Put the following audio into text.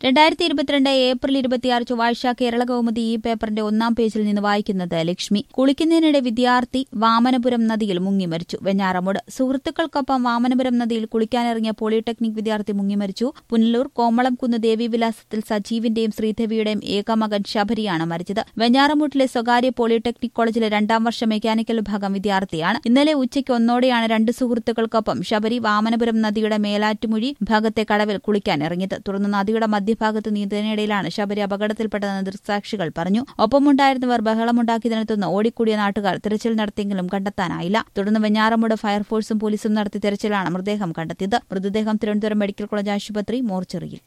രണ്ടായിരത്തി ഇരുപത്തിരണ്ട് ഏപ്രിൽ ഇരുപത്തിയാറ് ചൊവ്വാഴ്ച കേരള കൗമുദി ഈ പേപ്പറിന്റെ ഒന്നാം പേജിൽ നിന്ന് വായിക്കുന്നത് ലക്ഷ്മി കുളിക്കുന്നതിനിടെ വിദ്യാർത്ഥി വാമനപുരം നദിയിൽ മുങ്ങിമരിച്ചു വെഞ്ഞാറമൂട് സുഹൃത്തുക്കൾക്കൊപ്പം വാമനപുരം നദിയിൽ കുളിക്കാനിറങ്ങിയ പോളിടെക്നിക് വിദ്യാർത്ഥി മുങ്ങിമരിച്ചു പുനലൂർ കോമളംകുന്ന് ദേവീവിലാസത്തിൽ സജീവിന്റെയും ശ്രീദേവിയുടെയും ഏകമകൻ ശബരിയാണ് മരിച്ചത് വെഞ്ഞാറമൂട്ടിലെ സ്വകാര്യ പോളിടെക്നിക് കോളേജിലെ രണ്ടാം വർഷ മെക്കാനിക്കൽ വിഭാഗം വിദ്യാർത്ഥിയാണ് ഇന്നലെ ഉച്ചയ്ക്ക് ഒന്നോടെയാണ് രണ്ട് സുഹൃത്തുക്കൾക്കൊപ്പം ശബരി വാമനപുരം നദിയുടെ മേലാറ്റുമുഴി ഭാഗത്തെ കടവിൽ കുളിക്കാനിറങ്ങിയത് തുടർന്ന് നദിയുടെ മധ്യഭാഗത്ത് നീന്തലിനിടയിലാണ് ശബരി അപകടത്തിൽപ്പെട്ടതെന്ന് ദൃക്സാക്ഷികൾ പറഞ്ഞു ഒപ്പമുണ്ടായിരുന്നവർ ബഹളമുണ്ടാക്കിയതിനെ തുടർന്ന് ഓടിക്കൂടിയ നാട്ടുകാർ തിരച്ചിൽ നടത്തിയെങ്കിലും കണ്ടെത്താനായില്ല തുടർന്ന് വെഞ്ഞാറമൂട് ഫയർഫോഴ്സും പോലീസും നടത്തിയ തിരച്ചിലാണ് മൃതദേഹം കണ്ടെത്തിയത് മൃതദേഹം തിരുവനന്തപുരം മെഡിക്കൽ കോളേജ് ആശുപത്രി മോർച്ചറിയിൽ